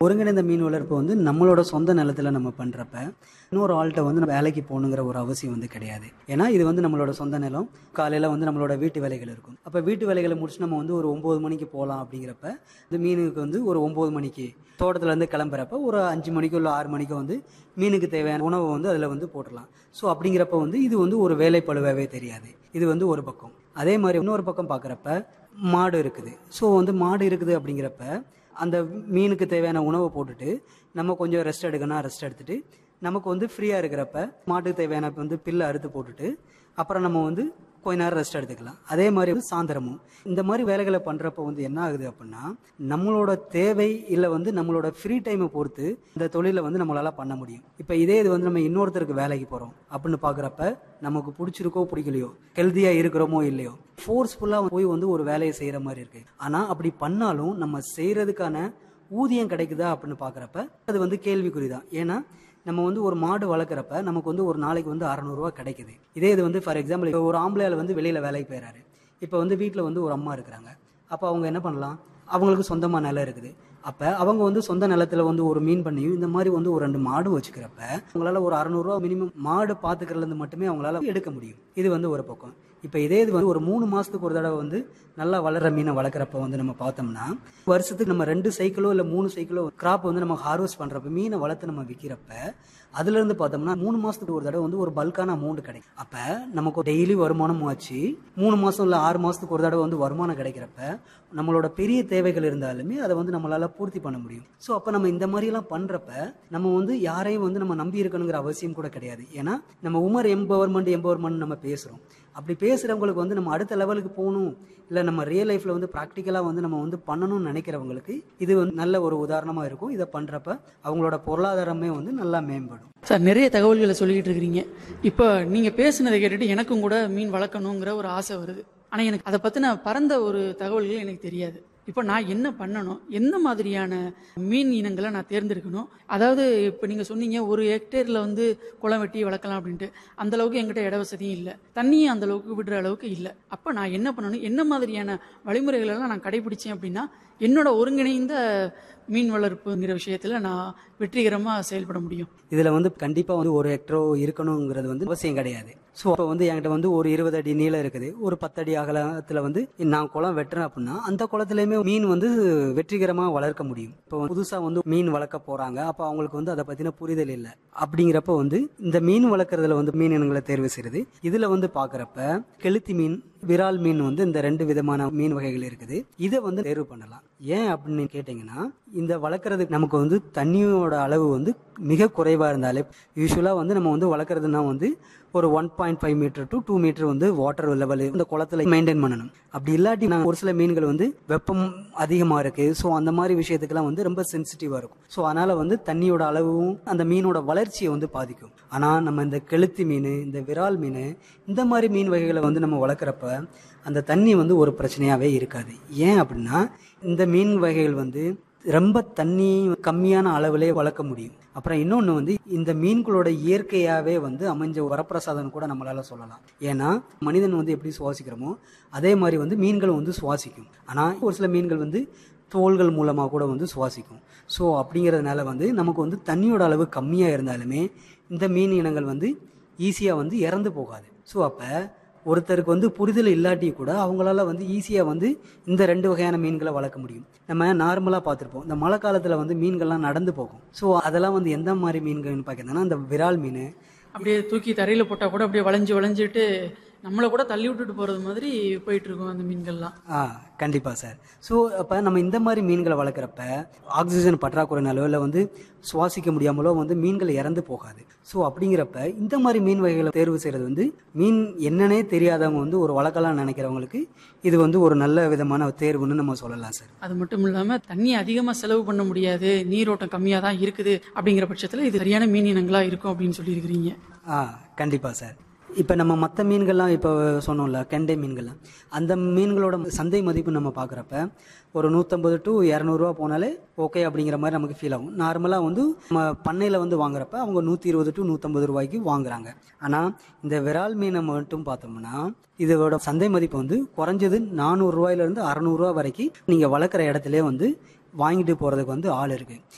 ஒருங்கிணைந்த மீன் வளர்ப்பு வந்து நம்மளோட சொந்த நிலத்துல நம்ம பண்றப்ப இன்னொரு ஆள்கிட்ட வந்து நம்ம வேலைக்கு போகணுங்கிற ஒரு அவசியம் வந்து கிடையாது ஏன்னா இது வந்து நம்மளோட சொந்த நிலம் காலையில வந்து நம்மளோட வீட்டு வேலைகள் இருக்கும் அப்ப வீட்டு வேலைகளை முடிச்சு நம்ம வந்து ஒரு ஒன்பது மணிக்கு போகலாம் அப்படிங்கிறப்ப இந்த மீனுக்கு வந்து ஒரு ஒன்பது மணிக்கு தோட்டத்துல இருந்து கிளம்புறப்ப ஒரு அஞ்சு மணிக்கோ இல்லை ஆறு மணிக்கோ வந்து மீனுக்கு தேவையான உணவை வந்து அதுல வந்து போட்டுடலாம் ஸோ அப்படிங்கிறப்ப வந்து இது வந்து ஒரு வேலைப்பழுவாவே தெரியாது இது வந்து ஒரு பக்கம் அதே மாதிரி இன்னொரு பக்கம் பார்க்குறப்ப மாடு இருக்குது ஸோ வந்து மாடு இருக்குது அப்படிங்கிறப்ப அந்த மீனுக்கு தேவையான உணவை போட்டுட்டு நம்ம கொஞ்சம் ரெஸ்ட் எடுக்கணும் ரெஸ்ட் எடுத்துட்டு நமக்கு வந்து ஃப்ரீயாக இருக்கிறப்ப மாட்டுக்கு தேவையான வந்து பில்லை அறுத்து போட்டுட்டு அப்புறம் நம்ம வந்து கொஞ்ச நேரம் ரெஸ்ட் எடுத்துக்கலாம் அதே மாதிரி வந்து சாயந்தரமும் இந்த மாதிரி வேலைகளை பண்ணுறப்ப வந்து என்ன ஆகுது அப்படின்னா நம்மளோட தேவை இல்லை வந்து நம்மளோட ஃப்ரீ டைமை பொறுத்து இந்த தொழிலை வந்து நம்மளால பண்ண முடியும் இப்போ இதே இது வந்து நம்ம இன்னொருத்தருக்கு வேலைக்கு போகிறோம் அப்படின்னு பார்க்குறப்ப நமக்கு பிடிச்சிருக்கோ பிடிக்கலையோ ஹெல்த்தியாக இருக்கிறோமோ இல்லையோ ஃபோர்ஸ்ஃபுல்லாக போய் வந்து ஒரு வேலையை செய்கிற மாதிரி இருக்கு ஆனால் அப்படி பண்ணாலும் நம்ம செய்கிறதுக்கான ஊதியம் கிடைக்குதா அப்படின்னு பார்க்குறப்ப அது வந்து கேள்விக்குறி தான் ஏன்னா நம்ம வந்து ஒரு மாடு வளர்க்குறப்ப நமக்கு வந்து ஒரு நாளைக்கு வந்து அறநூறுவா கிடைக்குது இதே இது வந்து ஃபார் எக்ஸாம்பிள் ஒரு ஆம்பளையால் வந்து வெளியில் வேலைக்கு போயிறாரு இப்போ வந்து வீட்டில் வந்து ஒரு அம்மா இருக்கிறாங்க அப்போ அவங்க என்ன பண்ணலாம் அவங்களுக்கு சொந்தமாக நிலம் இருக்குது அப்போ அவங்க வந்து சொந்த நிலத்துல வந்து ஒரு மீன் பண்ணியும் இந்த மாதிரி வந்து ஒரு ரெண்டு மாடு வச்சுக்கிறப்ப அவங்களால ஒரு அறநூறுவா மினிமம் மாடு பார்த்துக்கிறதுலேருந்து மட்டுமே அவங்களால எடுக்க முடியும் இது வந்து ஒரு பக்கம் இப்போ இதே இது வந்து ஒரு மூணு மாதத்துக்கு ஒரு தடவை வந்து நல்லா வளர்ற மீனை வளர்க்குறப்ப வந்து நம்ம பார்த்தோம்னா வருஷத்துக்கு நம்ம ரெண்டு சைக்கிளோ இல்லை மூணு சைக்கிளோ கிராப் வந்து நம்ம ஹார்வெஸ்ட் பண்ணுறப்ப மீனை வளர்த்து நம்ம விற்கிறப்ப அதுலேருந்து பார்த்தோம்னா மூணு மாதத்துக்கு ஒரு தடவை வந்து ஒரு பல்கான அமௌண்ட் கிடைக்கும் அப்போ நமக்கு டெய்லி வருமானமும் ஆச்சு மூணு மாதம் இல்லை ஆறு மாதத்துக்கு ஒரு தடவை வந்து வருமானம் கிடைக்கிறப்ப நம்மளோட பெரிய தேவைகள் இருந்தாலுமே அதை வந்து நம்மளால பூர்த்தி பண்ண முடியும் ஸோ அப்போ நம்ம இந்த மாதிரிலாம் பண்ணுறப்ப நம்ம வந்து யாரையும் வந்து நம்ம நம்பி இருக்கணுங்கிற அவசியம் கூட கிடையாது ஏன்னா நம்ம உமர் எம்பவர்மெண்ட் எம்பவர்மெண்ட் நம்ம பேசுகிறோம் அப்படி பேசுகிறவங்களுக்கு வந்து நம்ம அடுத்த லெவலுக்கு போகணும் இல்லை நம்ம ரியல் லைஃப்பில் வந்து ப்ராக்டிக்கலாக வந்து நம்ம வந்து பண்ணணும்னு நினைக்கிறவங்களுக்கு இது வந்து நல்ல ஒரு உதாரணமாக இருக்கும் இதை பண்ணுறப்ப அவங்களோட பொருளாதாரமே வந்து நல்லா மேம்படும் சார் நிறைய தகவல்களை சொல்லிக்கிட்டு இருக்கிறீங்க இப்போ நீங்கள் பேசுனதை கேட்டுட்டு எனக்கும் கூட மீன் வளர்க்கணுங்கிற ஒரு ஆசை வருது ஆனால் எனக்கு அதை பற்றின பரந்த ஒரு தகவல்கள் எனக்கு தெரியாது இப்போ நான் என்ன பண்ணணும் எந்த மாதிரியான மீன் இனங்களை நான் தேர்ந்தெடுக்கணும் அதாவது இப்போ நீங்கள் சொன்னீங்க ஒரு ஹெக்டேரில் வந்து குளம் வெட்டி வளர்க்கலாம் அப்படின்ட்டு அந்த அளவுக்கு என்கிட்ட இட வசதியும் இல்லை தண்ணியும் அந்த அளவுக்கு விடுற அளவுக்கு இல்லை அப்போ நான் என்ன பண்ணணும் என்ன மாதிரியான வழிமுறைகளெல்லாம் நான் கடைபிடிச்சேன் அப்படின்னா என்னோட ஒருங்கிணைந்த மீன் வளர்ப்புங்கிற விஷயத்தில் நான் வெற்றிகரமாக செயல்பட முடியும் இதில் வந்து கண்டிப்பாக வந்து ஒரு ஹெக்டரோ இருக்கணுங்கிறது வந்து அவசியம் கிடையாது ஸோ அப்போ வந்து என்கிட்ட வந்து ஒரு இருபது அடி நீளம் இருக்குது ஒரு பத்தடி அகலத்தில் வந்து நான் குளம் வெட்டுறேன் அப்படின்னா அந்த குளத்துலையுமே மீன் வந்து வெற்றிகரமாக வளர்க்க முடியும் இப்போ புதுசாக வந்து மீன் வளர்க்க போகிறாங்க அப்போ அவங்களுக்கு வந்து அதை பற்றின புரிதல் இல்லை அப்படிங்கிறப்ப வந்து இந்த மீன் வளர்க்குறதுல வந்து மீன் இனங்களை தேர்வு செய்கிறது இதில் வந்து பார்க்குறப்ப கெளுத்தி மீன் விரால் மீன் வந்து இந்த ரெண்டு விதமான மீன் வகைகள் இருக்குது இதை வந்து தேர்வு பண்ணலாம் ஏன் அப்படின்னு கேட்டிங்கன்னா இந்த வளர்க்குறதுக்கு நமக்கு வந்து தண்ணியோட அளவு வந்து மிக குறைவாக இருந்தாலே யூஸ்வலாக வந்து நம்ம வந்து வளர்க்குறதுனா வந்து ஒரு one point five metre to two metre வந்து வாட்டர் லெவல் இந்த குளத்துல மெயின்டைன் பண்ணணும் அப்படி இல்லாட்டி நான் ஒரு சில மீன்கள் வந்து வெப்பம் அதிகமாக இருக்கு ஸோ அந்த மாதிரி விஷயத்துக்கெல்லாம் வந்து ரொம்ப சென்சிட்டிவாக இருக்கும் ஸோ அதனால வந்து தண்ணியோட அளவும் அந்த மீனோட வளர்ச்சியை வந்து பாதிக்கும் ஆனால் நம்ம இந்த கெளுத்தி மீன் இந்த விரால் மீன் இந்த மாதிரி மீன் வகைகளை வந்து நம்ம வளர்க்குறப்ப அந்த தண்ணி வந்து ஒரு பிரச்சனையாகவே இருக்காது ஏன் அப்படின்னா இந்த மீன் வகைகள் வந்து ரொம்ப தண்ணி கம்மியான அளவிலே வளர்க்க முடியும் அப்புறம் இன்னொன்று வந்து இந்த மீன்களோட இயற்கையாகவே வந்து அமைஞ்ச வரப்பிரசாதம் கூட நம்மளால சொல்லலாம் ஏன்னா மனிதன் வந்து எப்படி சுவாசிக்கிறோமோ அதே மாதிரி வந்து மீன்கள் வந்து சுவாசிக்கும் ஆனால் ஒரு சில மீன்கள் வந்து தோள்கள் மூலமாக கூட வந்து சுவாசிக்கும் ஸோ அப்படிங்கிறதுனால வந்து நமக்கு வந்து தண்ணியோட அளவு கம்மியாக இருந்தாலுமே இந்த மீன் இனங்கள் வந்து ஈஸியாக வந்து இறந்து போகாது ஸோ அப்போ ஒருத்தருக்கு வந்து புரிதல் இல்லாட்டி கூட அவங்களால வந்து ஈஸியாக வந்து இந்த ரெண்டு வகையான மீன்களை வளர்க்க முடியும் நம்ம நார்மலாக பார்த்துருப்போம் இந்த மழை காலத்தில் வந்து மீன்கள்லாம் நடந்து போகும் ஸோ அதெல்லாம் வந்து எந்த மாதிரி மீன்கள்னு பார்க்கறதுனா இந்த விரால் மீன் அப்படியே தூக்கி தரையில் போட்டால் கூட அப்படியே வளைஞ்சு வளைஞ்சிட்டு நம்மளை கூட தள்ளி விட்டுட்டு போகிறது மாதிரி போயிட்டு இருக்கும் அந்த மீன்கள்லாம் ஆ கண்டிப்பாக சார் ஸோ அப்போ நம்ம இந்த மாதிரி மீன்களை வளர்க்குறப்ப ஆக்சிஜன் பற்றாக்குறைனாலோ இல்லை வந்து சுவாசிக்க முடியாமலோ வந்து மீன்கள் இறந்து போகாது ஸோ அப்படிங்கிறப்ப இந்த மாதிரி மீன் வகைகளை தேர்வு செய்கிறது வந்து மீன் என்னன்னே தெரியாதவங்க வந்து ஒரு வளர்க்கலாம் நினைக்கிறவங்களுக்கு இது வந்து ஒரு நல்ல விதமான தேர்வுன்னு நம்ம சொல்லலாம் சார் அது மட்டும் இல்லாமல் தண்ணி அதிகமாக செலவு பண்ண முடியாது நீரோட்டம் கம்மியாக தான் இருக்குது அப்படிங்கிற பட்சத்தில் இது சரியான மீன் இனங்களாக இருக்கும் அப்படின்னு சொல்லியிருக்கிறீங்க ஆ கண்டிப்பாக சார் இப்போ நம்ம மற்ற மீன்கள்லாம் இப்போ சொன்னோம்ல கெண்டை மீன்கள்லாம் அந்த மீன்களோட சந்தை மதிப்பு நம்ம பார்க்குறப்ப ஒரு நூற்றம்பது டு இரநூறுவா போனாலே ஓகே அப்படிங்கிற மாதிரி நமக்கு ஃபீல் ஆகும் நார்மலாக வந்து நம்ம பண்ணையில் வந்து வாங்குறப்ப அவங்க நூற்றி இருபது டு நூற்றம்பது ரூபாய்க்கு வாங்குறாங்க ஆனால் இந்த விரால் மீனை மட்டும் பார்த்தோம்னா இதோட சந்தை மதிப்பு வந்து குறைஞ்சது நானூறுரூவாயிலேருந்து அறநூறுவா வரைக்கும் நீங்கள் வளர்க்குற இடத்துல வந்து வாங்கிட்டு போகிறதுக்கு வந்து ஆள் இருக்குது